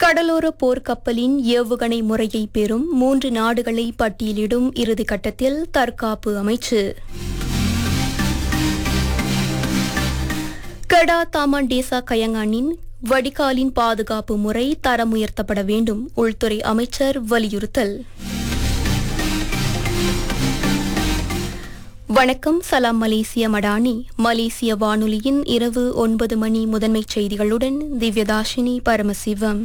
கடலோர போர்க்கப்பலின் ஏவுகணை முறையை பெறும் மூன்று நாடுகளை பட்டியலிடும் இறுதிக்கட்டத்தில் தற்காப்பு அமைச்சு கடா தாமான் டேசா கயங்கானின் வடிகாலின் பாதுகாப்பு முறை தரம் உயர்த்தப்பட வேண்டும் உள்துறை அமைச்சர் வலியுறுத்தல் வணக்கம் சலாம் மலேசிய மடானி மலேசிய வானொலியின் இரவு ஒன்பது மணி முதன்மைச் செய்திகளுடன் திவ்யதாஷினி பரமசிவம்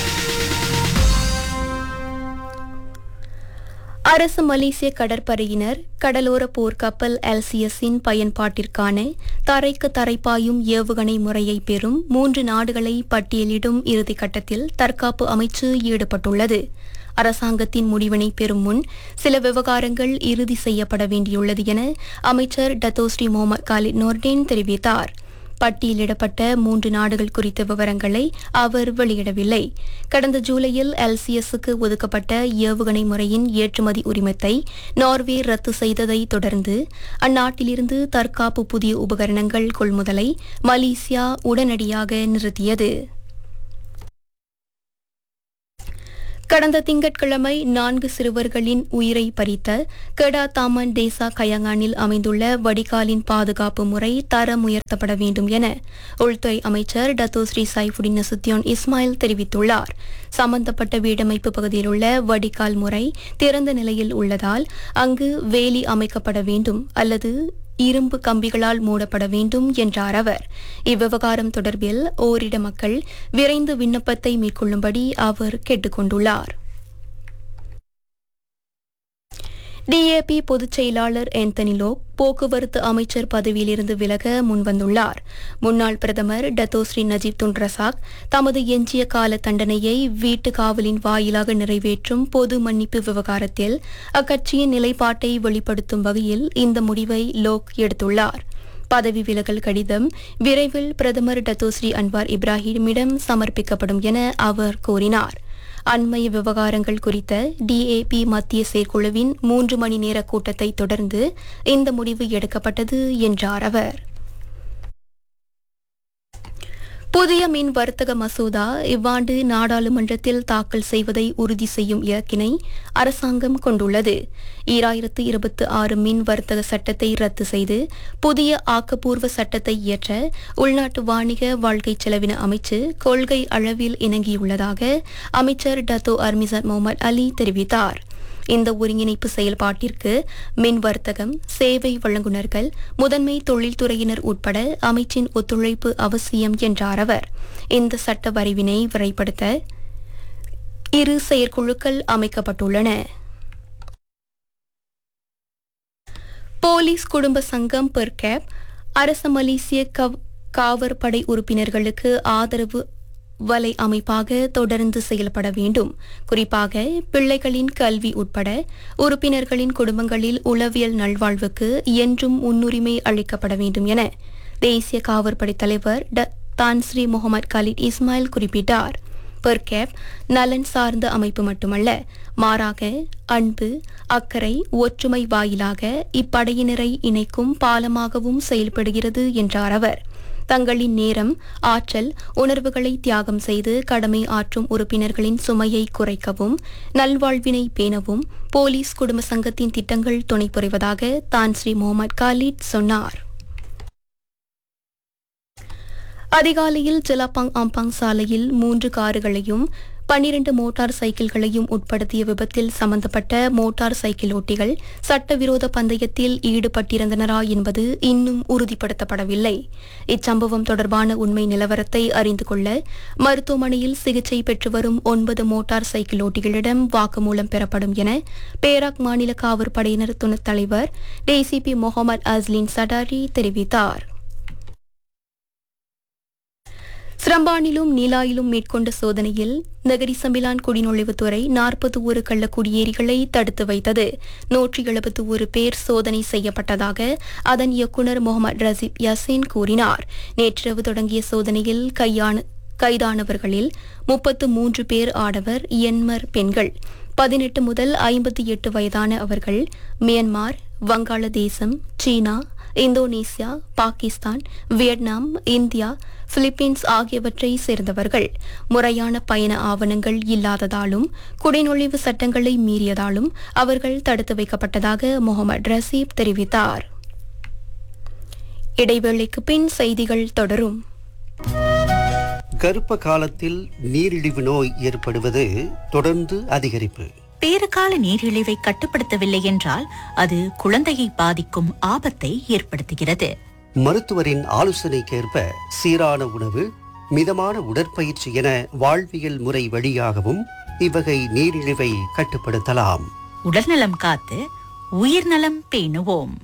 அரசு மலேசிய கடற்படையினர் கடலோர போர்க்கப்பல் எல்சிஎஸின் பயன்பாட்டிற்கான தரைக்கு தரைப்பாயும் ஏவுகணை முறையை பெறும் மூன்று நாடுகளை பட்டியலிடும் இறுதிக்கட்டத்தில் தற்காப்பு அமைச்சு ஈடுபட்டுள்ளது அரசாங்கத்தின் முடிவினை பெறும் முன் சில விவகாரங்கள் இறுதி செய்யப்பட வேண்டியுள்ளது என அமைச்சர் டத்தோஸ்ரீ முகமது காலித் நோர்டேன் தெரிவித்தார் பட்டியலிடப்பட்ட மூன்று நாடுகள் குறித்த விவரங்களை அவர் வெளியிடவில்லை கடந்த ஜூலையில் எல்சிஎஸ்க்கு ஒதுக்கப்பட்ட ஏவுகணை முறையின் ஏற்றுமதி உரிமத்தை நார்வே ரத்து செய்ததை தொடர்ந்து அந்நாட்டிலிருந்து தற்காப்பு புதிய உபகரணங்கள் கொள்முதலை மலேசியா உடனடியாக நிறுத்தியது கடந்த திங்கட்கிழமை நான்கு சிறுவர்களின் உயிரை பறித்த கெடா தாமன் டேசா கயங்கானில் அமைந்துள்ள வடிகாலின் பாதுகாப்பு முறை தரம் உயர்த்தப்பட வேண்டும் என உள்துறை அமைச்சர் டத்தோஸ்ரீ சைஃபுடின் நசுத்தியோன் இஸ்மாயில் தெரிவித்துள்ளார் சம்பந்தப்பட்ட வீடமைப்பு பகுதியில் உள்ள வடிகால் முறை திறந்த நிலையில் உள்ளதால் அங்கு வேலி அமைக்கப்பட வேண்டும் அல்லது இரும்பு கம்பிகளால் மூடப்பட வேண்டும் என்றார் அவர் இவ்விவகாரம் தொடர்பில் ஓரிட மக்கள் விரைந்து விண்ணப்பத்தை மேற்கொள்ளும்படி அவர் கேட்டுக்கொண்டுள்ளார் டிஏபி பொதுச் செயலாளர் ஆந்தனி லோக் போக்குவரத்து அமைச்சர் பதவியிலிருந்து விலக முன்வந்துள்ளார் முன்னாள் பிரதமர் டத்தோஸ்ரீ நஜீப் துன் ரசாக் தமது எஞ்சிய கால தண்டனையை வீட்டு காவலின் வாயிலாக நிறைவேற்றும் பொது மன்னிப்பு விவகாரத்தில் அக்கட்சியின் நிலைப்பாட்டை வெளிப்படுத்தும் வகையில் இந்த முடிவை லோக் எடுத்துள்ளார் பதவி விலகல் கடிதம் விரைவில் பிரதமர் டத்தோஸ்ரீ அன்வார் இப்ராஹிமிடம் சமர்ப்பிக்கப்படும் என அவர் கூறினார் அண்மைய விவகாரங்கள் குறித்த டிஏபி மத்திய செயற்குழுவின் மூன்று மணி நேர கூட்டத்தை தொடர்ந்து இந்த முடிவு எடுக்கப்பட்டது என்றார் அவர் புதிய மின் வர்த்தக மசோதா இவ்வாண்டு நாடாளுமன்றத்தில் தாக்கல் செய்வதை உறுதி செய்யும் இலக்கினை அரசாங்கம் கொண்டுள்ளது ஈராயிரத்து இருபத்தி ஆறு மின் வர்த்தக சட்டத்தை ரத்து செய்து புதிய ஆக்கப்பூர்வ சட்டத்தை இயற்ற உள்நாட்டு வாணிக வாழ்க்கை செலவின அமைச்சு கொள்கை அளவில் இணங்கியுள்ளதாக அமைச்சர் டத்தோ அர்மிசர் முகமது அலி தெரிவித்தார் இந்த ஒருங்கிணைப்பு செயல்பாட்டிற்கு மின் வர்த்தகம் சேவை வழங்குநர்கள் முதன்மை தொழில்துறையினர் உட்பட அமைச்சின் ஒத்துழைப்பு அவசியம் என்றார் அவர் இந்த சட்ட வரைவினை விரைப்படுத்த இரு செயற்குழுக்கள் அமைக்கப்பட்டுள்ளன போலீஸ் குடும்ப சங்கம் பெர்கேப் அரச மலேசிய கவ்- காவற் படை உறுப்பினர்களுக்கு ஆதரவு வலை அமைப்பாக தொடர்ந்து செயல்பட வேண்டும் குறிப்பாக பிள்ளைகளின் கல்வி உட்பட உறுப்பினர்களின் குடும்பங்களில் உளவியல் நல்வாழ்வுக்கு என்றும் முன்னுரிமை அளிக்கப்பட வேண்டும் என தேசிய காவற்படை தலைவர் ட தான்ஸ்ரீ முகமது கலீத் இஸ்மாயில் குறிப்பிட்டார் பெர்கேப் நலன் சார்ந்த அமைப்பு மட்டுமல்ல மாறாக அன்பு அக்கறை ஒற்றுமை வாயிலாக இப்படையினரை இணைக்கும் பாலமாகவும் செயல்படுகிறது என்றார் அவர் தங்களின் நேரம் ஆற்றல் உணர்வுகளை தியாகம் செய்து கடமை ஆற்றும் உறுப்பினர்களின் சுமையை குறைக்கவும் நல்வாழ்வினை பேணவும் போலீஸ் குடும்ப சங்கத்தின் திட்டங்கள் துணை புரிவதாக தான் ஸ்ரீ முகமது காலிட் சொன்னார் அதிகாலையில் ஜலாப்பாங் ஆம்பாங் சாலையில் மூன்று கார்களையும் பன்னிரண்டு மோட்டார் சைக்கிள்களையும் உட்படுத்திய விபத்தில் சம்பந்தப்பட்ட மோட்டார் சைக்கிள் ஓட்டிகள் சட்டவிரோத பந்தயத்தில் ஈடுபட்டிருந்தனரா என்பது இன்னும் உறுதிப்படுத்தப்படவில்லை இச்சம்பவம் தொடர்பான உண்மை நிலவரத்தை அறிந்து கொள்ள மருத்துவமனையில் சிகிச்சை பெற்று வரும் ஒன்பது மோட்டார் சைக்கிள் ஓட்டிகளிடம் வாக்குமூலம் பெறப்படும் என பேராக் மாநில காவற்படையினர் துணைத் தலைவர் டிசிபி முகமது அஸ்லின் சடாரி தெரிவித்தார் சிரம்பானிலும் நீலாயிலும் மேற்கொண்ட சோதனையில் நகரி சம்பிலான் குடிநுழைவுத்துறை நாற்பது ஒரு கள்ள குடியேறிகளை தடுத்து வைத்தது நூற்றி எழுபத்து ஒரு பேர் சோதனை செய்யப்பட்டதாக அதன் இயக்குநர் முகமது ரசீப் யாசின் கூறினார் நேற்றிரவு தொடங்கிய சோதனையில் கையான கைதானவர்களில் முப்பத்து மூன்று பேர் ஆடவர் எண்மர் பெண்கள் பதினெட்டு முதல் ஐம்பத்தி எட்டு வயதான அவர்கள் மியான்மார் வங்காளதேசம் China Indonesia Pakistan Vietnam India Philippines ஆகியவற்றை சேர்ந்தவர்கள் முறையான பயண ஆவணங்கள் இல்லாததாலும் குடிநுழைவு சட்டங்களை மீறியதாலும் அவர்கள் தடுத்து வைக்கப்பட்டதாக முகமது ரசீப் தெரிவித்தார் இடைவேளைக்கு பின் செய்திகள் தொடரும் கர்ப்ப காலத்தில் நீரிழிவு நோய் ஏற்படுவது தொடர்ந்து அதிகரிப்பு பேறுகால நீரிழிவை கட்டுப்படுத்தவில்லை என்றால் அது குழந்தையை பாதிக்கும் ஆபத்தை ஏற்படுத்துகிறது மருத்துவரின் ஆலோசனைக்கேற்ப சீரான உணவு மிதமான உடற்பயிற்சி என வாழ்வியல் முறை வழியாகவும் இவ்வகை நீரிழிவை கட்டுப்படுத்தலாம் உடல்நலம் காத்து உயிர்நலம் பேணுவோம்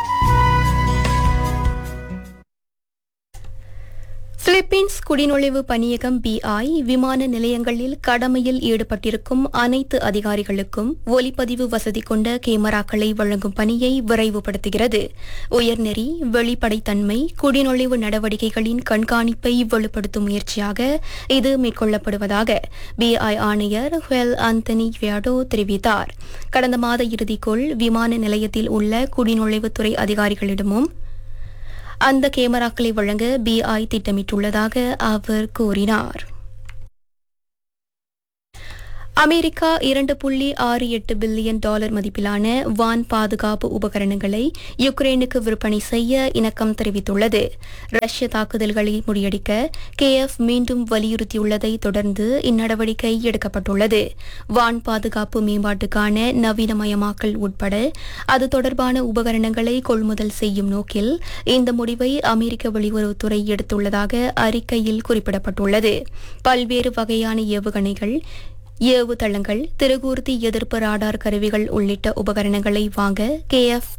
பிலிப்பீன்ஸ் குடிநுழைவு பணியகம் பிஐ விமான நிலையங்களில் கடமையில் ஈடுபட்டிருக்கும் அனைத்து அதிகாரிகளுக்கும் ஒலிப்பதிவு வசதி கொண்ட கேமராக்களை வழங்கும் பணியை விரைவுபடுத்துகிறது உயர்நெறி வெளிப்படைத்தன்மை குடிநுழைவு நடவடிக்கைகளின் கண்காணிப்பை வலுப்படுத்தும் முயற்சியாக இது மேற்கொள்ளப்படுவதாக பிஐ ஆணையர் ஹுவெல் ஆந்தனி வியாடோ தெரிவித்தார் கடந்த மாத இறுதிக்குள் விமான நிலையத்தில் உள்ள குடிநுழைவுத்துறை அதிகாரிகளிடமும் அந்த கேமராக்களை வழங்க பிஐ திட்டமிட்டுள்ளதாக அவர் கூறினார் அமெரிக்கா இரண்டு புள்ளி ஆறு எட்டு பில்லியன் டாலர் மதிப்பிலான வான் பாதுகாப்பு உபகரணங்களை யுக்ரைனுக்கு விற்பனை செய்ய இணக்கம் தெரிவித்துள்ளது ரஷ்ய தாக்குதல்களை முறியடிக்க கேஎஃப் மீண்டும் வலியுறுத்தியுள்ளதை தொடர்ந்து இந்நடவடிக்கை எடுக்கப்பட்டுள்ளது வான் பாதுகாப்பு மேம்பாட்டுக்கான நவீனமயமாக்கல் உட்பட அது தொடர்பான உபகரணங்களை கொள்முதல் செய்யும் நோக்கில் இந்த முடிவை அமெரிக்க வெளியுறவுத்துறை எடுத்துள்ளதாக அறிக்கையில் குறிப்பிடப்பட்டுள்ளது பல்வேறு வகையான ஏவுகணைகள் ஏவுதளங்கள் திருகூர்த்தி எதிர்ப்பு ராடார் கருவிகள் உள்ளிட்ட உபகரணங்களை வாங்க கேஎஃப்